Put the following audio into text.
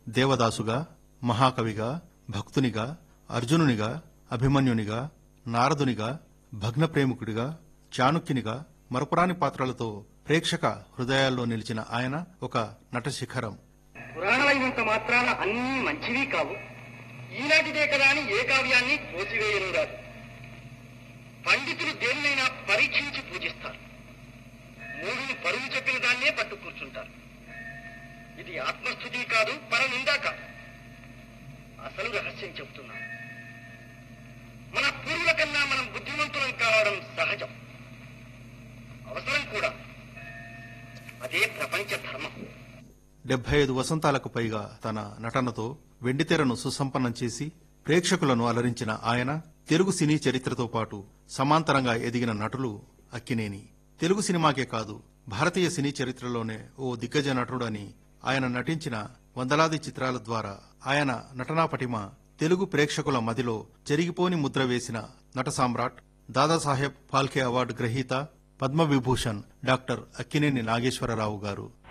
దేవదాసుగా మహాకవిగా భక్తునిగా అర్జునునిగా అభిమన్యునిగా నారదునిగా భగ్న ప్రేమికుడిగా చాణుక్యునిగా మరపురాని పాత్రలతో ప్రేక్షక హృదయాల్లో నిలిచిన ఆయన ఒక నట శిఖరం పురాణమైనంత మాత్రాన అన్నీ మంచివి కావు ఈనాటిదే కదా అని ఏ కావ్యాన్ని తోసివేయను రాదు పండితులు దేన్నైనా పరీక్షించి పూజిస్తారు మూడుని పరుగు చెప్పిన దాన్నే పట్టు కూర్చుంటారు ఇది ఆత్మస్థుతి కాదు పరనిందా కాదు అసలు రహస్యం చెబుతున్నాను మన పూర్వుల కన్నా మనం బుద్ధిమంతులం కావడం సహజం అవసరం కూడా అదే ప్రపంచ ధర్మం డెబ్బై ఐదు వసంతాలకు పైగా తన నటనతో వెండితెరను సుసంపన్నం చేసి ప్రేక్షకులను అలరించిన ఆయన తెలుగు సినీ చరిత్రతో పాటు సమాంతరంగా ఎదిగిన నటులు అక్కినేని తెలుగు సినిమాకే కాదు భారతీయ సినీ చరిత్రలోనే ఓ దిగ్గజ నటుడని ఆయన నటించిన వందలాది చిత్రాల ద్వారా ఆయన నటనా పటిమ తెలుగు ప్రేక్షకుల మదిలో చెరిగిపోని ముద్ర వేసిన నట సామ్రాట్ దాదాసాహెబ్ ఫాల్కే అవార్డు గ్రహీత పద్మవిభూషణ్ డాక్టర్ అక్కినేని నాగేశ్వరరావు గారు